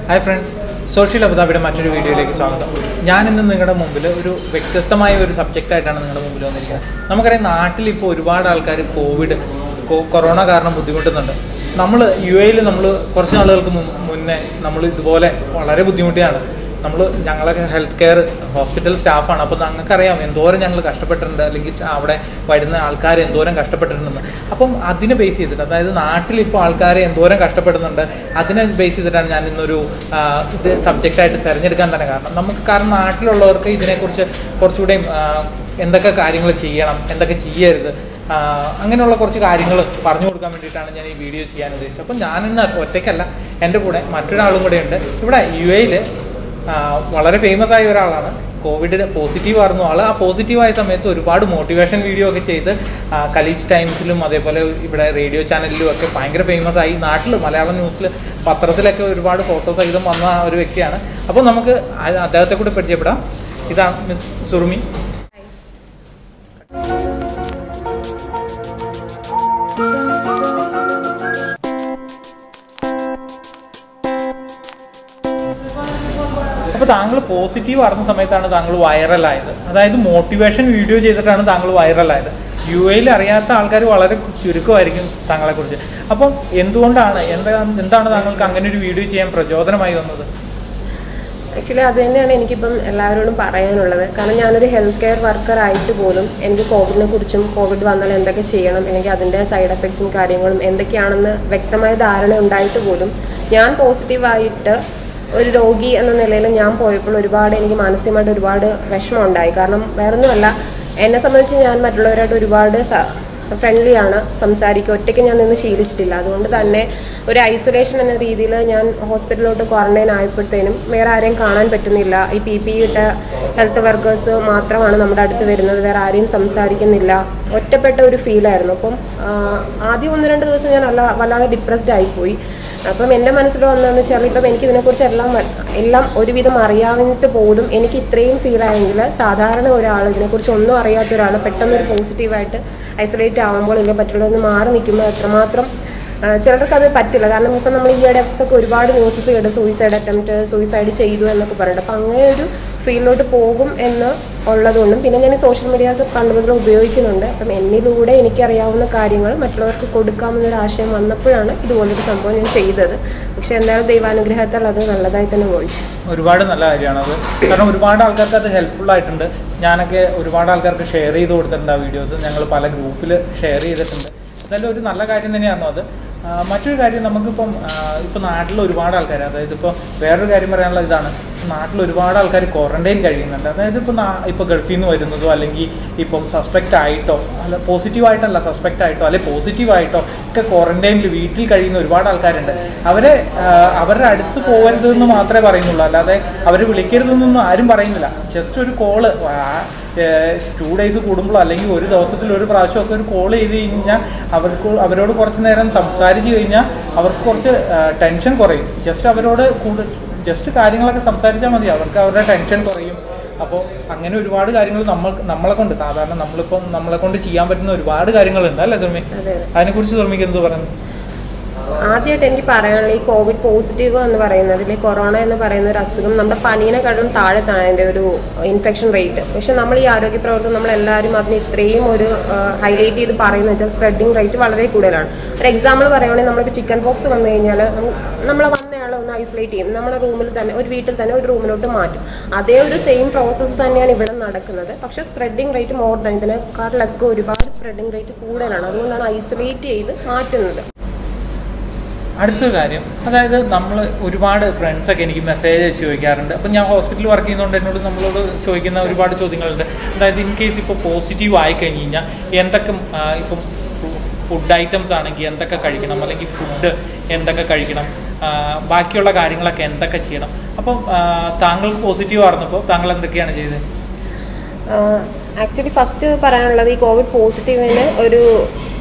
Hi friends social അബുദാബിയുടെ മറ്റൊരു വീഡിയോയിലേക്ക് സ്വാഗതം ഞാൻ ഇന്ന് നിങ്ങളുടെ മുമ്പിൽ ഒരു വ്യത്യസ്തമായ ഒരു സബ്ജക്റ്റ് ആയിട്ടാണ് നിങ്ങളുടെ മുമ്പിൽ വന്നിരിക്കുന്നത് നമുക്കറിയാം നാട്ടിൽ ഇപ്പോൾ ഒരുപാട് ആൾക്കാർ കോവിഡ് കൊ- കൊറോണ കാരണം ബുദ്ധിമുട്ടുന്നുണ്ട് നമ്മൾ യു എയിൽ നമ്മൾ കുറച്ച് നാളുകൾക്ക് മുൻ- മുന്നേ നമ്മൾ ഇതുപോലെ വളരെ ബുദ്ധിമുട്ടിയാണ് നമ്മൾ ഞങ്ങളൊക്കെ ഹെൽത്ത് കെയർ ഹോസ്പിറ്റൽ സ്റ്റാഫാണ് അപ്പോൾ ഞങ്ങൾക്കറിയാം എന്തോരം ഞങ്ങൾ കഷ്ടപ്പെട്ടിട്ടുണ്ട് അല്ലെങ്കിൽ അവിടെ വരുന്ന ആൾക്കാർ എന്തോരം കഷ്ടപ്പെട്ടിട്ടുണ്ടെന്ന് അപ്പം അതിനെ ബേസ് ചെയ്തിട്ട് അതായത് നാട്ടിൽ ഇപ്പോൾ ആൾക്കാർ എന്തോരം കഷ്ടപ്പെടുന്നുണ്ട് അതിനെ ബേസ് ചെയ്തിട്ടാണ് ഞാൻ ഇന്നൊരു ആ, ഇത് സബ്ജക്റ്റായിട്ട് തിരഞ്ഞെടുക്കാൻ തന്നെ കാരണം നമുക്ക് കാരണം നാട്ടിലുള്ളവർക്ക് ഇതിനെക്കുറിച്ച് കുറച്ചുകൂടെയും ആ, എന്തൊക്കെ കാര്യങ്ങൾ ചെയ്യണം എന്തൊക്കെ ചെയ്യരുത് ആ, അങ്ങനെയുള്ള കുറച്ച് കാര്യങ്ങൾ പറഞ്ഞു കൊടുക്കാൻ വേണ്ടിയിട്ടാണ് ഞാൻ ഈ വീഡിയോ ചെയ്യാൻ ഉദ്ദേശിച്ചത് അപ്പം ഞാനിന്ന് ഒറ്റയ്ക്കല്ല എൻ്റെ കൂടെ മറ്റൊരാളും കൂടെ ഉണ്ട് ഇവിടെ യു എയിൽ വളരെ ഫേമസ് ആയ ഒരാളാണ് കോവിഡ് പോസിറ്റീവ് ആയിരുന്നു ആൾ ആ പോസിറ്റീവായ സമയത്ത് ഒരുപാട് മോട്ടിവേഷൻ വീഡിയോ ഒക്കെ ചെയ്ത് ആ, കലീജ് ടൈംസിലും അതേപോലെ ഇവിടെ റേഡിയോ ചാനലിലും ഒക്കെ ഭയങ്കര ഫേമസ് ആയി നാട്ടിൽ മലയാളം ന്യൂസിൽ പത്രത്തിലൊക്കെ ഒരുപാട് ഫോട്ടോ സഹിതം വന്ന ഒരു വ്യക്തിയാണ് അപ്പോൾ നമുക്ക് ആ- അദ്ദേഹത്തെ കൂടി പരിചയപ്പെടാം ഇതാണ് മിസ് സുറുമി അപ്പോൾ താങ്കൾ പോസിറ്റീവ് ആയിരുന്ന സമയത്താണ് താങ്കൾ വൈറലായത് അതായത് മോട്ടിവേഷൻ വീഡിയോ ചെയ്തിട്ടാണ് താങ്കൾ വൈറലായത് യു എയിൽ അറിയാത്ത ആൾക്കാർ വളരെ ചുരുക്കമായിരിക്കും താങ്കളെക്കുറിച്ച് അപ്പം എന്തുകൊണ്ടാണ് എന്താ എന്താണ് താങ്കൾക്ക് അങ്ങനെ ഒരു വീഡിയോ ചെയ്യാൻ പ്രചോദനമായി വന്നത് ആക്ച്വലി അത് തന്നെയാണ് എനിക്കിപ്പം എല്ലാവരോടും പറയാനുള്ളത് കാരണം ഞാനൊരു ഹെൽത്ത് കെയർ വർക്കർ ആയിട്ട് പോലും എനിക്ക് കോവിഡിനെ കുറിച്ചും കോവിഡ് വന്നാൽ എന്തൊക്കെ ചെയ്യണം എനിക്ക് അതിൻ്റെ സൈഡ് എഫക്ട്സും കാര്യങ്ങളും എന്തൊക്കെയാണെന്ന് വ്യക്തമായ ധാരണ ഉണ്ടായിട്ട് പോലും ഞാൻ പോസിറ്റീവായിട്ട് ഒരു രോഗി എന്ന നിലയിൽ ഞാൻ പോയപ്പോൾ ഒരുപാട് എനിക്ക് മാനസികമായിട്ട് ഒരുപാട് വിഷമം ഉണ്ടായി കാരണം വേറൊന്നുമല്ല എന്നെ സംബന്ധിച്ച് ഞാൻ മറ്റുള്ളവരായിട്ട് ഒരുപാട് സ- ഫ്രണ്ട്ലി ആണ് സംസാരിക്കുക ഒറ്റയ്ക്ക് ഞാൻ നിന്ന് ശീലിച്ചിട്ടില്ല അതുകൊണ്ട് തന്നെ ഒരു ഐസൊലേഷൻ എന്ന രീതിയിൽ ഞാൻ ഹോസ്പിറ്റലിലോട്ട് ക്വാറന്റൈൻ ആയപ്പോഴത്തേനും വേറെ ആരെയും കാണാൻ പറ്റുന്നില്ല ഈ പി പി ഇട്ട ഹെൽത്ത് വർക്കേഴ്സ് മാത്രമാണ് നമ്മുടെ അടുത്ത് വരുന്നത് വേറെ ആരെയും സംസാരിക്കുന്നില്ല ഒറ്റപ്പെട്ട ഒരു ഫീലായിരുന്നു അപ്പം ആ, ആദ്യം ഒന്ന് രണ്ട് ദിവസം ഞാൻ അല്ല വല്ലാതെ ഡിപ്രസ്ഡ് ആയിപ്പോയി അപ്പം എൻ്റെ മനസ്സിൽ വന്നതെന്ന് വെച്ചാൽ ഇപ്പം എനിക്ക് ഇതിനെക്കുറിച്ച് എല്ലാം മ- എല്ലാം ഒരുവിധം അറിയാവുന്നിട്ട് പോലും എനിക്ക് ഇത്രയും ഫീൽ ആയെങ്കിൽ സാധാരണ ഒരാൾ ഇതിനെക്കുറിച്ച് ഒന്നും അറിയാത്ത ഒരാൾ പെട്ടെന്ന് ഒരു പോസിറ്റീവായിട്ട് ഐസൊലേറ്റ് ആകുമ്പോൾ ഇല്ലെങ്കിൽ മറ്റുള്ളവരിൽ നിന്ന് മാറി നിൽക്കുമ്പോൾ എത്രമാത്രം ആ, ചിലർക്ക് അത് പറ്റില്ല കാരണം ഇപ്പം നമ്മൾ ഈ ഇടത്തൊക്കെ ഒരുപാട് ന്യൂസസ് കേട്ട് സൂയിസൈഡ് അറ്റംപ്റ്റ് സൂയിസൈഡ് ചെയ്തു എന്നൊക്കെ പറഞ്ഞിട്ട് അപ്പം അങ്ങനെ ഒരു ഫീൽഡിലോട്ട് പോകും എന്ന് ഉള്ളതുകൊണ്ടും പിന്നെ ഞാൻ സോഷ്യൽ മീഡിയാസ് പണ്ടുമുതൽ ഉപയോഗിക്കുന്നുണ്ട് അപ്പം എന്നിലൂടെ എനിക്കറിയാവുന്ന കാര്യങ്ങൾ മറ്റുള്ളവർക്ക് കൊടുക്കാമെന്നൊരു ആശയം വന്നപ്പോഴാണ് ഇതുപോലൊരു സംഭവം ഞാൻ ചെയ്തത് പക്ഷെ എന്തായാലും ദൈവാനുഗ്രഹത്താൽ അത് നല്ലതായി തന്നെ പോയി ഒരുപാട് നല്ല കാര്യമാണ് അത് കാരണം ഒരുപാട് ആൾക്കാർക്ക് അത് ഹെൽപ്ഫുൾ ആയിട്ടുണ്ട് ഞാനൊക്കെ ഒരുപാട് ആൾക്കാർക്ക് ഷെയർ ചെയ്ത് കൊടുത്തിട്ടുണ്ട് ആ വീഡിയോസ് ഞങ്ങൾ പല ഗ്രൂപ്പിൽ ഷെയർ ചെയ്തിട്ടുണ്ട് എന്തായാലും ഒരു നല്ല കാര്യം തന്നെയായിരുന്നു അത് ആ, മറ്റൊരു കാര്യം നമുക്കിപ്പം ഇപ്പം നാട്ടിൽ ഒരുപാട് ആൾക്കാർ അതായത് ഇപ്പോൾ വേറൊരു കാര്യം പറയാനുള്ള ഇതാണ് നാട്ടിൽ ഒരുപാട് ആൾക്കാർ ക്വാറന്റൈൻ കഴിയുന്നുണ്ട് അതായത് ഇപ്പോൾ ഇപ്പോൾ ഗൾഫിൽ നിന്ന് വരുന്നതോ അല്ലെങ്കിൽ ഇപ്പം സസ്പെക്റ്റ് ആയിട്ടോ അല്ല പോസിറ്റീവ് ആയിട്ടല്ല സസ്പെക്റ്റ് ആയിട്ടോ അല്ലെങ്കിൽ പോസിറ്റീവ് ആയിട്ടോ ഒക്കെ ക്വാറന്റൈനിൽ വീട്ടിൽ കഴിയുന്ന ഒരുപാട് ആൾക്കാരുണ്ട് അവരെ ആ, അവരുടെ അടുത്ത് പോകരുതെന്ന് മാത്രമേ പറയുന്നുള്ളൂ അല്ലാതെ അവർ വിളിക്കരുതെന്നൊന്നും ആരും പറയുന്നില്ല ജസ്റ്റ് ഒരു കോള് ടു ഡേയ്സ് കൂടുമ്പോഴോ അല്ലെങ്കിൽ ഒരു ദിവസത്തിൽ ഒരു പ്രാവശ്യമൊക്കെ ഒരു കോൾ ചെയ്ത് കഴിഞ്ഞാൽ അവർക്ക് അവരോട് കുറച്ച് നേരം സംസാരിച്ച് കഴിഞ്ഞാൽ അവർക്ക് കുറച്ച് ടെൻഷൻ കുറയും ജസ്റ്റ് അവരോട് കൂടുതൽ ജസ്റ്റ് കാര്യങ്ങളൊക്കെ സംസാരിച്ചാൽ മതി അവർക്ക് അവരുടെ ടെൻഷൻ കുറയും അപ്പോൾ അങ്ങനെ ഒരുപാട് കാര്യങ്ങൾ നമ്മൾ നമ്മളെ കൊണ്ട് സാധാരണ നമ്മളിപ്പം നമ്മളെ കൊണ്ട് ചെയ്യാൻ പറ്റുന്ന ഒരുപാട് കാര്യങ്ങളുണ്ട് അല്ലേ സുർമി അതെ അതിനെക്കുറിച്ച് സുർമിക്ക് എന്ത് പറയുന്നു ആദ്യമായിട്ട് എനിക്ക് പറയാനുള്ള ഈ കോവിഡ് പോസിറ്റീവ് എന്ന് പറയുന്നത് അല്ലെങ്കിൽ കൊറോണ എന്ന് പറയുന്ന ഒരു അസുഖം നമ്മുടെ പനീനെക്കാളും താഴത്താണ് അതിൻ്റെ ഒരു ഇൻഫെക്ഷൻ റേറ്റ് പക്ഷെ നമ്മൾ ഈ ആരോഗ്യ പ്രവർത്തനം നമ്മളെല്ലാവരും അതിന് ഇത്രയും ഒരു ഹൈലൈറ്റ് ചെയ്ത് പറയുന്നത് വെച്ചാൽ സ്പ്രെഡിങ് റേറ്റ് വളരെ കൂടുതലാണ് ഒരു എക്സാമ്പിൾ പറയുകയാണെങ്കിൽ നമ്മളിപ്പോൾ ചിക്കൻ പോക്സ് വന്നു കഴിഞ്ഞാൽ നമ്മൾ വന്നയാളെ ഒന്ന് ഐസൊലേറ്റ് ചെയ്യും നമ്മുടെ റൂമിൽ തന്നെ ഒരു വീട്ടിൽ തന്നെ ഒരു റൂമിലോട്ട് മാറ്റും അതേ ഒരു സെയിം പ്രോസസ്സ് തന്നെയാണ് ഇവിടെ നടക്കുന്നത് പക്ഷേ സ്പ്രെഡിങ് റേറ്റ് മോർ ദാൻ ഇതിനെക്കാട്ടിലൊക്കെ ഒരുപാട് സ്പ്രെഡിങ് റേറ്റ് കൂടുതലാണ് അതുകൊണ്ടാണ് ഐസൊലേറ്റ് ചെയ്ത് മാറ്റുന്നത് അടുത്തൊരു കാര്യം അതായത് നമ്മൾ ഒരുപാട് ഫ്രണ്ട്സൊക്കെ എനിക്ക് മെസ്സേജ് അയച്ച് ചോദിക്കാറുണ്ട് അപ്പം ഞാൻ ഹോസ്പിറ്റലിൽ വർക്ക് ചെയ്യുന്നതുകൊണ്ട് എന്നോട് നമ്മളോട് ചോദിക്കുന്ന ഒരുപാട് ചോദ്യങ്ങളുണ്ട് അതായത് ഇൻ കേസ് ഇപ്പോൾ പോസിറ്റീവ് ആയി കഴിഞ്ഞ് കഴിഞ്ഞാൽ എന്തൊക്കെ ആ, ഇപ്പം ഫുഡ് ഐറ്റംസ് ആണെങ്കിൽ എന്തൊക്കെ കഴിക്കണം അല്ലെങ്കിൽ ഫുഡ് എന്തൊക്കെ കഴിക്കണം ആ, ബാക്കിയുള്ള കാര്യങ്ങളൊക്കെ എന്തൊക്കെ ചെയ്യണം അപ്പം ആ, താങ്കൾക്ക് പോസിറ്റീവ് ആയിരുന്നപ്പോൾ താങ്കൾ എന്തൊക്കെയാണ് ചെയ്തത് ആക്ച്വലി ഫസ്റ്റ് പറയാനുള്ളത് ഈ കോവിഡ് പോസിറ്റീവിന് ഒരു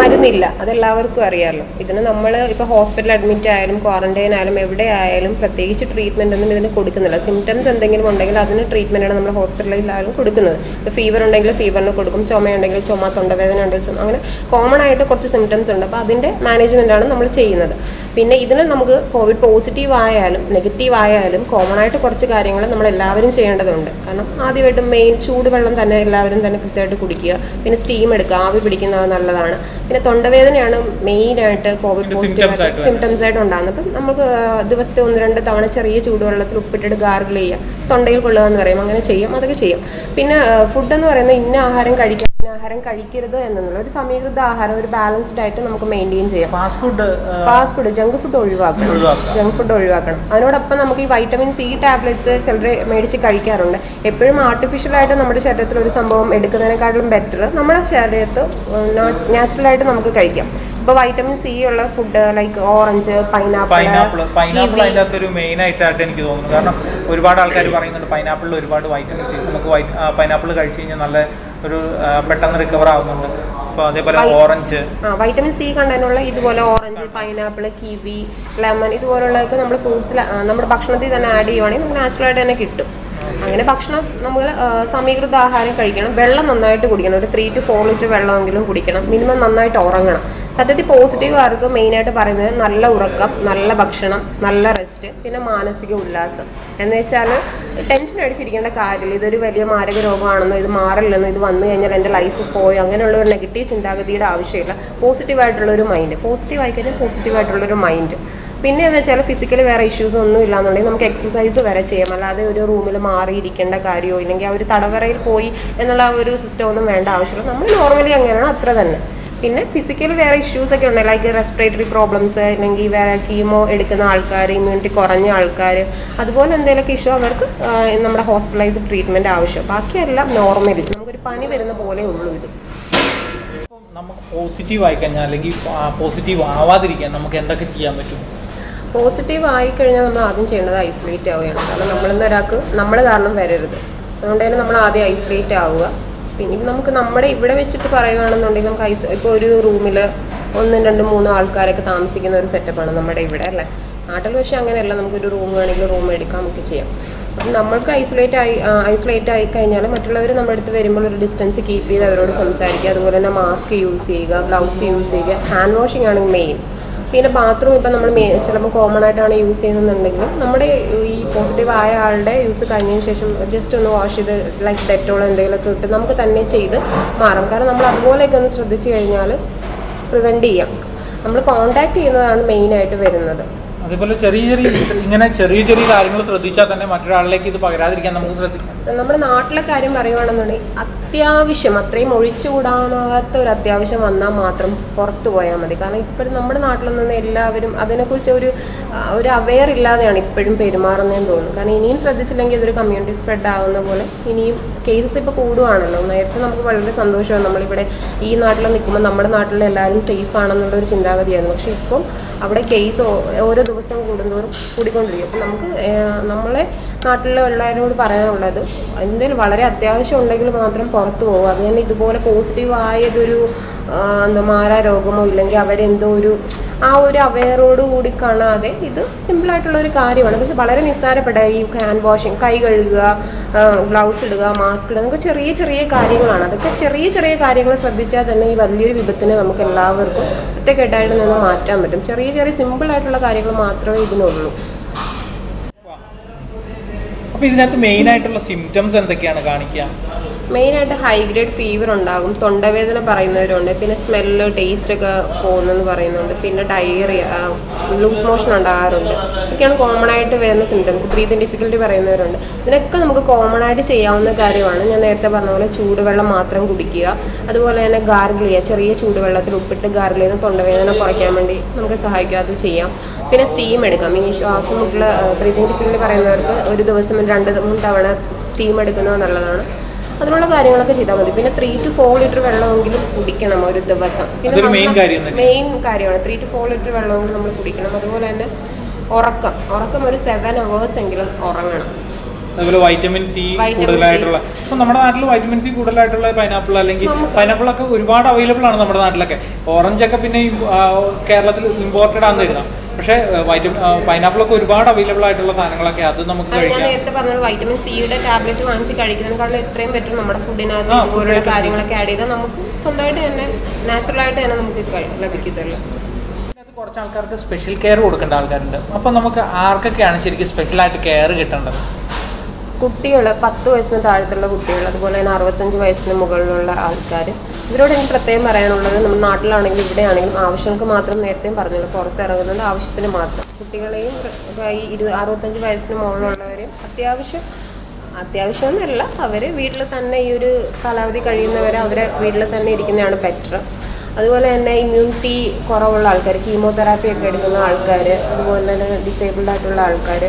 മരുന്നില്ല അതെല്ലാവർക്കും അറിയാമല്ലോ ഇതിന് നമ്മൾ ഇപ്പോൾ ഹോസ്പിറ്റൽ അഡ്മിറ്റ് ആയാലും ക്വാറന്റൈൻ ആയാലും എവിടെ ആയാലും പ്രത്യേകിച്ച് ട്രീറ്റ്മെൻ്റ് ഒന്നും ഇതിന് കൊടുക്കുന്നില്ല സിംറ്റംസ് എന്തെങ്കിലും ഉണ്ടെങ്കിൽ അതിന് ട്രീറ്റ്മെൻറ്റാണ് നമ്മൾ ഹോസ്പിറ്റലിലായാലും കൊടുക്കുന്നത് ഇപ്പോൾ ഫീവർ ഉണ്ടെങ്കിൽ ഫീവറിന് കൊടുക്കും ചുമയുണ്ടെങ്കിൽ ചുമ തൊണ്ടവേദന ഉണ്ടെങ്കിൽ ചുമ അങ്ങനെ കോമൺ ആയിട്ട് കുറച്ച് സിംറ്റംസ് ഉണ്ട് അപ്പോൾ അതിൻ്റെ മാനേജ്മെൻറ്റാണ് നമ്മൾ ചെയ്യുന്നത് പിന്നെ ഇതിന് നമുക്ക് കോവിഡ് പോസിറ്റീവ് ആയാലും നെഗറ്റീവ് ആയാലും കോമൺ ആയിട്ട് കുറച്ച് കാര്യങ്ങൾ നമ്മൾ എല്ലാവരും ചെയ്യേണ്ടതുണ്ട് കാരണം ആദ്യമായിട്ട് മെയിൻ ചൂടുവെള്ളം തന്നെ എല്ലാവരും തന്നെ കൃത്യമായിട്ട് കുടിക്കുക പിന്നെ സ്റ്റീം എടുക്കുക ആവി പിടിക്കുന്നത് നല്ലതാണ് പിന്നെ തൊണ്ടവേദനയാണ് മെയിനായിട്ട് കോവിഡ് ഇതിന്റെ പോസിറ്റീവ് symptoms ആയിട്ട് സിംറ്റംസ് ആയിട്ട് ഉണ്ടാകുന്നത് അപ്പം നമുക്ക് ആ, ദിവസത്തെ ഒന്ന് രണ്ട് തവണ ചെറിയ ചൂടുവെള്ളത്തിൽ ഉപ്പിട്ടിട്ട് ഗാർഗിൾ ചെയ്യുക തൊണ്ടയിൽ കൊള്ളുക എന്ന് പറയും അങ്ങനെ ചെയ്യും അതൊക്കെ ചെയ്യും പിന്നെ ഫുഡ് എന്ന് പറയുന്നത് ഇന്ന ആഹാരം കഴിക്കുക ഇന്ന ആഹാരം കഴിക്കരുത് എന്നുള്ള ഒരു സമീകൃത ആഹാരം ഒരു ബാലൻസ്ഡ് ആയിട്ട് നമുക്ക് മെയിൻറ്റെയിൻ ചെയ്യാം fast food fast food junk food ഒഴിവാക്കണം ഒഴിവാക്കുക. ജങ്ക് ഫുഡ് ഒഴിവാക്കണം അതിനോടൊപ്പം നമുക്ക് ഈ വൈറ്റമിൻ സി ടാബ്ലറ്റ്സ് ചിലർ മേടിച്ച് കഴിക്കാറുണ്ട് എപ്പോഴും ആർട്ടിഫിഷ്യലായിട്ട് നമ്മുടെ ശരീരത്തിൽ ഒരു സംഭവം എടുക്കുന്നതിനെക്കാട്ടിലും ബെറ്റർ നമ്മുടെ ശരീരത്ത് നാച്ചുറലായിട്ട് നമുക്ക് കഴിക്കാം ഇപ്പോൾ വൈറ്റമിൻ സി ഉള്ള food like orange pineapple pineapple pineapple അതിൻ്റെ അകത്തൊരു മെയിൻ ആയിട്ടായിട്ട് എനിക്ക് തോന്നുന്നു കാരണം ഒരുപാട് ആൾക്കാർ പറയുന്നുണ്ട് പൈനാപ്പിളിൽ ഒരുപാട് വൈറ്റമിൻ സി നമുക്ക് പൈനാപ്പിൾ കഴിച്ചു കഴിഞ്ഞാൽ നല്ല ഒരു ആ, പെട്ടെന്ന് റിക്കവർ ആവുന്നുണ്ട് അപ്പോൾ അതേപോലെ ഓറഞ്ച് ആ വൈറ്റമിൻ സി കണ്ടതിനുള്ള ഇതുപോലെ ഓറഞ്ച് പൈനാപ്പിൾ കിവി ലെമൺ ഇതുപോലുള്ളതൊക്കെ നമ്മൾ ഫ്രൂട്ട്സിൽ നമ്മുടെ ഭക്ഷണത്തിൽ തന്നെ ആഡ് ചെയ്യുവാണെങ്കിൽ നമുക്ക് നാച്ചുറലായിട്ട് തന്നെ കിട്ടും അങ്ങനെ ഭക്ഷണം നമ്മൾ സമീകൃത ആഹാരം കഴിക്കണം വെള്ളം നന്നായിട്ട് കുടിക്കണം ഒരു ത്രീ ടു ഫോർ ലിറ്റർ വെള്ളമെങ്കിലും കുടിക്കണം മിനിമം നന്നായിട്ട് ഉറങ്ങണം സത്യത്തിൽ പോസിറ്റീവുകാർക്ക് മെയിനായിട്ട് പറയുന്നത് നല്ല ഉറക്കം നല്ല ഭക്ഷണം നല്ല റെസ്റ്റ് പിന്നെ മാനസിക ഉല്ലാസം എന്ന് വെച്ചാൽ ടെൻഷൻ അടിച്ചിരിക്കേണ്ട കാര്യമില്ല ഇതൊരു വലിയ മാരക രോഗമാണെന്നോ ഇത് മാറില്ലെന്നോ ഇത് വന്നു കഴിഞ്ഞാൽ എൻ്റെ ലൈഫ് പോയി അങ്ങനെയുള്ള ഒരു നെഗറ്റീവ് ചിന്താഗതിയുടെ ആവശ്യമില്ല പോസിറ്റീവായിട്ടുള്ള ഒരു മൈൻഡ് പോസിറ്റീവ് ആയി കഴിഞ്ഞാൽ പോസിറ്റീവായിട്ടുള്ള ഒരു മൈൻഡ് പിന്നെ എന്ന് വെച്ചാൽ ഫിസിക്കലി വേറെ ഇഷ്യൂസ് ഒന്നും ഇല്ലാന്നുണ്ടെങ്കിൽ നമുക്ക് എക്സസൈസ് വരെ ചെയ്യാം അല്ലാതെ ഒരു റൂമിൽ മാറിയിരിക്കേണ്ട കാര്യമോ ഇല്ലെങ്കിൽ ആ ഒരു തടവറയിൽ പോയി എന്നുള്ള ആ ഒരു സിസ്റ്റം ഒന്നും വേണ്ട ആവശ്യമില്ല നമ്മൾ നോർമലി അങ്ങനെയാണ് അത്ര തന്നെ പിന്നെ ഫിസിക്കലി വേറെ ഇഷ്യൂസ് ഒക്കെ ഉണ്ട് ലൈക്ക് റെസ്പിറേറ്ററി പ്രോബ്ലംസ് അല്ലെങ്കിൽ വേറെ കീമോ എടുക്കുന്ന ആൾക്കാർ ഇമ്മ്യൂണിറ്റി കുറഞ്ഞ ആൾക്കാർ അതുപോലെ എന്തെങ്കിലുമൊക്കെ ഇഷ്യൂ അവർക്ക് ആ, നമ്മുടെ ഹോസ്പിറ്റലൈസ്ഡ് ട്രീറ്റ്മെൻറ്റ് ആവശ്യം ബാക്കിയെല്ലാം നോർമലി നമുക്കൊരു പനി വരുന്ന പോലെ ഉള്ളൂ ഇത് ഇപ്പം നമുക്ക് പോസിറ്റീവ് ആയി കഴിഞ്ഞാൽ അല്ലെങ്കിൽ പോസിറ്റീവ് ആവാതിരിക്കാൻ നമുക്ക് എന്തൊക്കെ ചെയ്യാൻ പറ്റും പോസിറ്റീവ് ആയിക്കഴിഞ്ഞാൽ നമ്മൾ ആദ്യം ചെയ്യേണ്ടത് ഐസൊലേറ്റ് ആവുകയാണ് കാരണം നമ്മളിന്ന് ഒരാൾക്ക് നമ്മൾ കാരണം വരരുത് അതുകൊണ്ട് തന്നെ നമ്മൾ ആദ്യം ഐസൊലേറ്റ് ആവുക പിന്നെ ഇപ്പം നമുക്ക് നമ്മുടെ ഇവിടെ വെച്ചിട്ട് പറയുകയാണെന്നുണ്ടെങ്കിൽ നമുക്ക് ഐസ് ഇപ്പോൾ ഒരു റൂമിൽ ഒന്നും രണ്ടും മൂന്നും ആൾക്കാരൊക്കെ താമസിക്കുന്ന ഒരു സെറ്റപ്പാണ് നമ്മുടെ ഇവിടെ അല്ലേ നാട്ടിൽ പക്ഷേ അങ്ങനെയല്ല നമുക്കൊരു റൂം വേണമെങ്കിൽ റൂം എടുക്കാം നമുക്ക് ചെയ്യാം അപ്പം നമ്മൾക്ക് ഐസൊലേറ്റ് ആയി ഐസൊലേറ്റ് ആയി കഴിഞ്ഞാൽ മറ്റുള്ളവർ നമ്മുടെ അടുത്ത് വരുമ്പോൾ ഒരു ഡിസ്റ്റൻസ് കീപ്പ് ചെയ്ത് അവരോട് സംസാരിക്കുക അതുപോലെ തന്നെ മാസ്ക് യൂസ് ചെയ്യുക ഗ്ലൗസ് യൂസ് ചെയ്യുക ഹാൻഡ് വാഷിംഗ് ആണ് മെയിൻ പിന്നെ ബാത്റൂം ഇപ്പം നമ്മൾ ചിലപ്പോൾ കോമൺ ആയിട്ടാണ് യൂസ് ചെയ്യുന്നുണ്ടെങ്കിലും നമ്മുടെ ഈ പോസിറ്റീവ് ആയ ആളുടെ യൂസ് കഴിഞ്ഞതിന് ശേഷം ജസ്റ്റ് ഒന്ന് വാഷ് ചെയ്ത് ലൈക്ക് ഡെറ്റോൾ എന്തെങ്കിലുമൊക്കെ ഇട്ട് നമുക്ക് തന്നെ ചെയ്ത് മാറാം കാരണം നമ്മൾ അതുപോലെയൊക്കെ ഒന്ന് ശ്രദ്ധിച്ചു കഴിഞ്ഞാൽ പ്രിവെൻറ്റ് ചെയ്യാം നമ്മൾ കോണ്ടാക്ട് ചെയ്യുന്നതാണ് മെയിനായിട്ട് വരുന്നത് അതേപോലെ ചെറിയ ചെറിയ ഇങ്ങനെ ചെറിയ ചെറിയ കാര്യങ്ങൾ ശ്രദ്ധിച്ചാൽ തന്നെ മറ്റൊരാളിലേക്ക് ഇത് പകരാതിരിക്കാൻ നമുക്ക് ശ്രദ്ധിക്കാം നമ്മുടെ നാട്ടിലെ കാര്യം പറയുവാണെന്നുണ്ടെങ്കിൽ അത്യാവശ്യം അത്രയും ഒഴിച്ചുകൂടാനാകാത്ത ഒരു അത്യാവശ്യം വന്നാൽ മാത്രം പുറത്തു പോയാൽ മതി കാരണം ഇപ്പോഴും നമ്മുടെ നാട്ടിൽ നിന്ന് എല്ലാവരും അതിനെക്കുറിച്ച് ഒരു ആ, ഒരു അവെയർ ഇല്ലാതെയാണ് ഇപ്പോഴും പെരുമാറുന്നതെന്ന് തോന്നുന്നു കാരണം ഇനിയും ശ്രദ്ധിച്ചില്ലെങ്കിൽ ഇതൊരു കമ്മ്യൂണിറ്റി സ്പ്രെഡ് ആവുന്ന പോലെ ഇനിയും കേസസ് ഇപ്പോൾ കൂടുവാണല്ലോ നേരത്തെ നമുക്ക് വളരെ സന്തോഷമാണ് നമ്മളിവിടെ ഈ നാട്ടിൽ നിൽക്കുമ്പോൾ നമ്മുടെ നാട്ടിൽ എല്ലാവരും സേഫ് ആണെന്നുള്ള ഒരു ചിന്താഗതിയായിരുന്നു പക്ഷേ ഇപ്പം അവിടെ കേസ് ഓരോ ദിവസം കൂടുന്തോറും കൂടിക്കൊണ്ടിരിക്കും അപ്പം നമുക്ക് ഏഹ്, നമ്മളെ നാട്ടിലുള്ളവരോട് പറയാനുള്ളത് എന്തെങ്കിലും വളരെ അത്യാവശ്യം ഉണ്ടെങ്കിൽ മാത്രം പുറത്തു പോകുക അത് തന്നെ ഇതുപോലെ പോസിറ്റീവ് ആയതൊരു ആ, എന്താ മാറാ രോഗമോ ഇല്ലെങ്കിൽ അവരെന്തോ ഒരു ആ ഒരു അവയറോട് കൂടി കാണാതെ ഇത് സിമ്പിളായിട്ടുള്ള ഒരു കാര്യമാണ് പക്ഷെ വളരെ നിസ്സാരപ്പെട്ട ഈ ഹാൻഡ് വാഷിങ് കൈ കഴുകുക ഗ്ലൗസ് ഇടുക മാസ്ക് ഇടുക നമുക്ക് ചെറിയ ചെറിയ കാര്യങ്ങളാണ് അതൊക്കെ ചെറിയ ചെറിയ കാര്യങ്ങൾ ശ്രദ്ധിച്ചാൽ തന്നെ ഈ വലിയൊരു വിപത്തിനെ നമുക്ക് എല്ലാവർക്കും ഒറ്റക്കെട്ടായിട്ട് നിന്ന് മാറ്റാൻ പറ്റും ചെറിയ ചെറിയ സിമ്പിളായിട്ടുള്ള കാര്യങ്ങൾ മാത്രമേ ഇതിനുള്ളൂ അപ്പോൾ ഇതിനകത്ത് മെയിൻ ആയിട്ടുള്ള സിംറ്റംസ് എന്തൊക്കെയാണ് കാണിക്കുക മെയിനായിട്ട് ഹൈ ഗ്രേഡ് ഫീവർ ഉണ്ടാകും തൊണ്ടവേദന പറയുന്നവരുണ്ട് പിന്നെ സ്മെല്ല് ടേസ്റ്റ് ഒക്കെ പോകുന്നെന്ന് പറയുന്നുണ്ട് പിന്നെ ഡയറിയ ലൂസ് മോഷൻ ഉണ്ടാകാറുണ്ട് ഇതൊക്കെയാണ് കോമൺ ആയിട്ട് വരുന്ന സിംറ്റംസ് ബ്രീതിങ് ഡിഫിക്കൽട്ടി പറയുന്നവരുണ്ട് ഇതിനൊക്കെ നമുക്ക് കോമൺ ആയിട്ട് ചെയ്യാവുന്ന കാര്യമാണ് ഞാൻ നേരത്തെ പറഞ്ഞ പോലെ ചൂടുവെള്ളം മാത്രം കുടിക്കുക അതുപോലെ തന്നെ ഗാർഗിൾ ചെയ്യുക ചെറിയ ചൂടുവെള്ളത്തിൽ ഉപ്പിട്ട് ഗാർഗിൾ ചെയ്ത് തൊണ്ടവേദന കുറയ്ക്കാൻ വേണ്ടി നമുക്ക് സഹായിക്കുക അത് ചെയ്യാം പിന്നെ സ്റ്റീം എടുക്കാം ഈ ശ്വാസം മുട്ടുള്ള ബ്രീതിങ് ഡിഫിക്കൽട്ടി പറയുന്നവർക്ക് ഒരു ദിവസം രണ്ട് മൂന്ന് തവണ സ്റ്റീം എടുക്കുന്നത് നല്ലതാണ് അതിനുള്ള കാര്യങ്ങളൊക്കെ ചെയ്താൽ മതി പിന്നെ ത്രീ ടു ഫോർ ലിറ്റർ വെള്ളമെങ്കിലും കുടിക്കണം ഒരു ദിവസം അതൊരു main കാര്യം തന്നെ. മെയിൻ കാര്യമാണ് ത്രീ ടു ഫോർ ലിറ്റർ വെള്ളമെങ്കിലും നമ്മൾ കുടിക്കണം അതുപോലെ തന്നെ ഉറക്കം ഉറക്കം ഒരു സെവൻ അവേഴ്സ് എങ്കിലും ഉറങ്ങണം അതുപോലെ വൈറ്റമിൻ സി Vitamin C. കൂടുതലായിട്ടുള്ള ഇപ്പൊ നമ്മുടെ നാട്ടിൽ വൈറ്റമിൻ സി കൂടുതലായിട്ടുള്ള പൈനാപ്പിൾ അല്ലെങ്കിൽ പൈനാപ്പിൾ ഒക്കെ ഒരുപാട് അവൈലബിൾ ആണ് നമ്മുടെ നാട്ടിലൊക്കെ ഓറഞ്ച് ഒക്കെ പിന്നെ ഈ, ആ, കേരളത്തിൽ ഇമ്പോർട്ടഡ് ആണെന്ന് തരുന്ന പക്ഷേ വൈറ്റമിൻ പൈനാപ്പിൾ ഒക്കെ ഒരുപാട് അവൈലബിൾ ആയിട്ടുള്ള സാധനങ്ങളൊക്കെ അത് നമുക്ക് അത് ഞാൻ കഴിക്കാം നേരത്തെ പറഞ്ഞത് വൈറ്റമിൻ സിയുടെ ടാബ്ലറ്റ് വാങ്ങിച്ച് കഴിക്കുന്നതിനേക്കാളും എത്രയും ബെറ്റർ നമ്മുടെ ഫുഡിനകത്ത് ആ, ഇതുപോലുള്ള food കാര്യങ്ങളൊക്കെ ആഡ് ചെയ്താൽ നമുക്ക് സ്വന്തമായിട്ട് തന്നെ നാച്ചുറൽ ആയിട്ട് തന്നെ നമുക്ക് ഇത് കഴി- ലഭിക്കത്തുള്ളൂ ഇതിനകത്ത് കുറച്ച് ആൾക്കാർക്ക് സ്പെഷ്യൽ കെയർ കൊടുക്കേണ്ട ആൾക്കാരുണ്ട് അപ്പോൾ നമുക്ക് ആർക്കൊക്കെയാണ് ശരിക്കും സ്പെഷ്യലായിട്ട് കെയർ കിട്ടേണ്ടത് കുട്ടികൾ പത്ത് വയസ്സിന് താഴത്തുള്ള കുട്ടികൾ അതുപോലെ തന്നെ അറുപത്തഞ്ച് വയസ്സിന് മുകളിലുള്ള ആൾക്കാർ ഇവരോട് എനിക്ക് പ്രത്യേകം പറയാനുള്ളത് നമ്മുടെ നാട്ടിലാണെങ്കിലും ഇവിടെയാണെങ്കിലും ആവശ്യങ്ങൾക്ക് മാത്രം നേരത്തെയും പറഞ്ഞല്ലോ പുറത്തിറങ്ങുന്നത് ആവശ്യത്തിന് മാത്രം കുട്ടികളെയും ഇപ്പൊ ഈ ഇരു അറുപത്തഞ്ച് വയസ്സിന് മുകളിലുള്ളവരെയും അത്യാവശ്യം അത്യാവശ്യം എന്നല്ല അവർ വീട്ടിൽ തന്നെ ഈ ഒരു കാലാവധി കഴിയുന്നവരെ അവരെ വീട്ടിൽ തന്നെ ഇരിക്കുന്നതാണ് ബെറ്റർ അതുപോലെ തന്നെ ഇമ്മ്യൂണിറ്റി കുറവുള്ള ആൾക്കാർ കീമോതെറാപ്പി ഒക്കെ എടുക്കുന്ന ആൾക്കാർ അതുപോലെ തന്നെ ഡിസേബിൾഡ് ആയിട്ടുള്ള ആൾക്കാർ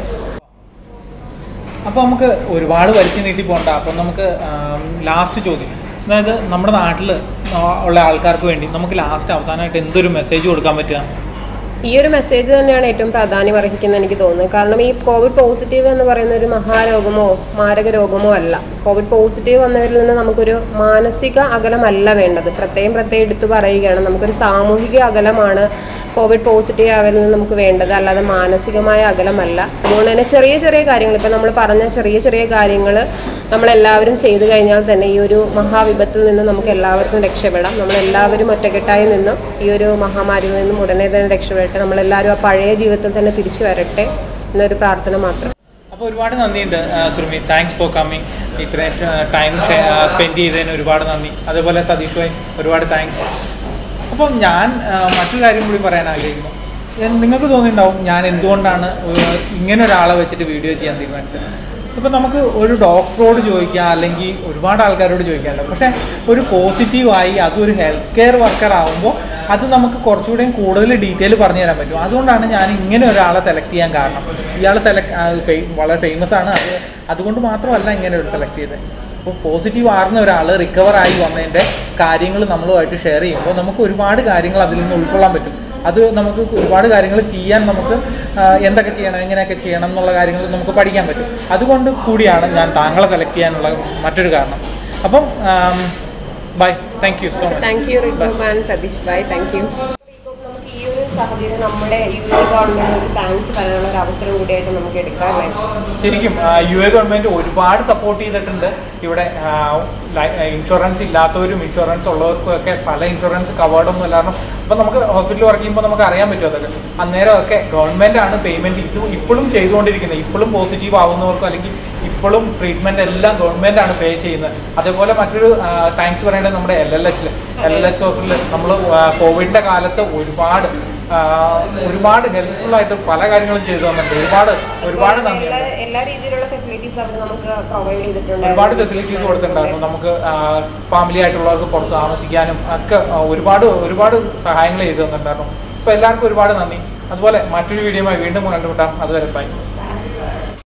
അപ്പോൾ നമുക്ക് ഒരുപാട് വലിച്ചു നീട്ടി പോകണ്ട അപ്പം നമുക്ക് ലാസ്റ്റ് ചോദ്യം അതായത് നമ്മുടെ നാട്ടിൽ ഉള്ള ആൾക്കാർക്ക് വേണ്ടി നമുക്ക് ലാസ്റ്റ് അവസാനമായിട്ട് എന്തൊരു മെസ്സേജ് കൊടുക്കാൻ പറ്റുക ഈ ഒരു മെസ്സേജ് തന്നെയാണ് ഏറ്റവും പ്രാധാന്യം അർഹിക്കുന്നത് എനിക്ക് തോന്നുന്നത് കാരണം ഈ കോവിഡ് പോസിറ്റീവ് എന്ന് പറയുന്ന ഒരു മഹാരോഗമോ മാരക രോഗമോ അല്ല കോവിഡ് പോസിറ്റീവ് വന്നവരിൽ നിന്ന് നമുക്കൊരു മാനസിക അകലമല്ല വേണ്ടത് പ്രത്യേകം പ്രത്യേകം എടുത്തു പറയുകയാണ് നമുക്കൊരു സാമൂഹിക അകലമാണ് കോവിഡ് പോസിറ്റീവ് ആവരിൽ നിന്ന് നമുക്ക് വേണ്ടത് അല്ലാതെ മാനസികമായ അകലമല്ല അതുകൊണ്ട് തന്നെ ചെറിയ ചെറിയ കാര്യങ്ങൾ ഇപ്പം നമ്മൾ പറഞ്ഞ ചെറിയ ചെറിയ കാര്യങ്ങൾ നമ്മളെല്ലാവരും ചെയ്തു കഴിഞ്ഞാൽ തന്നെ ഈ ഒരു മഹാവിപത്തിൽ നിന്ന് നമുക്ക് എല്ലാവർക്കും രക്ഷപ്പെടാം നമ്മളെല്ലാവരും ഒറ്റക്കെട്ടായി നിന്നും ഈ ഒരു മഹാമാരിയിൽ നിന്നും ഉടനെ തന്നെ രക്ഷപ്പെടട്ടെ നമ്മളെല്ലാവരും ആ പഴയ ജീവിതത്തിൽ തന്നെ തിരിച്ചു വരട്ടെ എന്നൊരു പ്രാർത്ഥന മാത്രം അപ്പോൾ ഒരുപാട് നന്ദിയുണ്ട് ആ, സുറുമി താങ്ക്സ് ഫോർ കമ്മിങ് ഇത്രയും ടൈം സ്പെൻഡ് ചെയ്തതിന് ഒരുപാട് നന്ദി അതേപോലെ സതീഷ് ഭായി ഒരുപാട് താങ്ക്സ് അപ്പം ഞാൻ ആ, മറ്റൊരു കാര്യം കൂടി പറയാൻ ആഗ്രഹിക്കുന്നു ഞാൻ- നിങ്ങൾക്ക് തോന്നിയിട്ടുണ്ടാവും ഞാൻ എന്തുകൊണ്ടാണ് ഒരു- ഇങ്ങനെ ഒരാളെ വെച്ചിട്ട് വീഡിയോ ചെയ്യാൻ തീരുമാനിച്ചത് ഇപ്പം നമുക്ക് ഒരു ഡോക്ടറോട് ചോദിക്കാം അല്ലെങ്കിൽ ഒരുപാട് ആൾക്കാരോട് ചോദിക്കാമല്ലോ പക്ഷേ ഒരു പോസിറ്റീവായി അതൊരു ഹെൽത്ത് കെയർ വർക്കർ ആകുമ്പോൾ അത് നമുക്ക് കുറച്ചുകൂടെയും കൂടുതൽ ഡീറ്റെയിൽ പറഞ്ഞു തരാൻ പറ്റും അതുകൊണ്ടാണ് ഞാൻ ഇങ്ങനെ ഒരാളെ സെലക്ട് ചെയ്യാൻ കാരണം ഇയാൾ സെലക്ട് വളരെ ഫേമസ് ആണ് അത് അതുകൊണ്ട് മാത്രമല്ല ഇങ്ങനെ ഒരു സെലക്ട് ചെയ്തത് അപ്പോൾ പോസിറ്റീവ് ആർന്ന ഒരാൾ റിക്കവർ ആയി വന്നതിൻ്റെ കാര്യങ്ങൾ നമ്മളുമായിട്ട് ഷെയർ ചെയ്യുമ്പോൾ നമുക്ക് ഒരുപാട് കാര്യങ്ങൾ അതിൽ നിന്ന് ഉൾക്കൊള്ളാൻ പറ്റും അത് നമുക്ക് ഒരുപാട് കാര്യങ്ങൾ ചെയ്യാൻ നമുക്ക് ആ, എന്തൊക്കെ ചെയ്യണം എങ്ങനെയൊക്കെ ചെയ്യണം എന്നുള്ള കാര്യങ്ങൾ നമുക്ക് പഠിക്കാൻ പറ്റും അതുകൊണ്ട് കൂടിയാണ് ഞാൻ താങ്കളെ സെലക്ട് ചെയ്യാനുള്ള മറ്റൊരു കാരണം അപ്പം bye thank you so much thank you റിക്കോബ് and Satheesh bhai thank you നമുക്ക് ഈ ഒരു സാഹചര്യം നമ്മുടെ യു എ ഗവൺമെന്റ് ഒരു താങ്ക്സ് പറയാനുള്ള ഒരു അവസരം കൂടിയായിട്ട് നമുക്ക് എടുക്കാൻ പറ്റും ശരിക്കും യു എ ഗവൺമെന്റ് ഒരുപാട് സപ്പോർട്ട് ചെയ്തിട്ടുണ്ട് ഇവിടെ ഇൻഷുറൻസ് ഇല്ലാത്തവരും ഇൻഷുറൻസ് ഉള്ളവർക്കും ഒക്കെ പല ഇൻഷുറൻസ് കവേർഡ് ഒന്നും അല്ലായിരുന്നു അപ്പം നമുക്ക് ഹോസ്പിറ്റലിൽ വർക്ക് ചെയ്യുമ്പോൾ നമുക്ക് അറിയാൻ പറ്റും അതൊക്കെ അന്നേരം ഒക്കെ ഗവൺമെന്റ് ആണ് പേയ്മെന്റ് ഇത് ഇപ്പോഴും ചെയ്തുകൊണ്ടിരിക്കുന്നത് ഇപ്പോഴും പോസിറ്റീവ് ആവുന്നവർക്കും അല്ലെങ്കിൽ ഇപ്പോഴും ട്രീറ്റ്മെന്റ് എല്ലാം ഗവൺമെന്റ് ആണ് പേ ചെയ്യുന്നത് അതേപോലെ മറ്റൊരു താങ്ക്സ് പറയേണ്ടത് നമ്മുടെ എൽ എൽ എച്ചിൽ എൽ എൽ എച്ച് ഹോസ്പിറ്റലിൽ നമ്മൾ കോവിഡിന്റെ കാലത്ത് ഒരുപാട് ആ, ഒരുപാട് ഹെൽപ്ഫുൾ ആയിട്ട് പല കാര്യങ്ങളും ചെയ്തു തന്നിട്ടുണ്ട് ഒരുപാട് ഒരുപാട് നന്ദിയുണ്ട് എല്ലാ- എല്ലാ രീതിയിലുള്ള ഫെസിലിറ്റീസ് അവർ നമുക്ക് പ്രൊവൈഡ് ചെയ്തിട്ടുണ്ട് ഒരുപാട് ഫെസിലിറ്റീസ് കൊടുത്തിട്ടുണ്ടായിരുന്നു നമുക്ക് ഫാമിലി ആയിട്ടുള്ളവർക്ക് പുറത്ത് താമസിക്കാനും ഒക്കെ ആ, ഒരുപാട് ഒരുപാട് സഹായങ്ങൾ ചെയ്തു തന്നിട്ടുണ്ടായിരുന്നു അപ്പോൾ എല്ലാവർക്കും ഒരുപാട് നന്ദി അതുപോലെ മറ്റൊരു വീഡിയോയുമായി വീണ്ടും കണ്ടുമുട്ടാം അതുവരെ ബൈ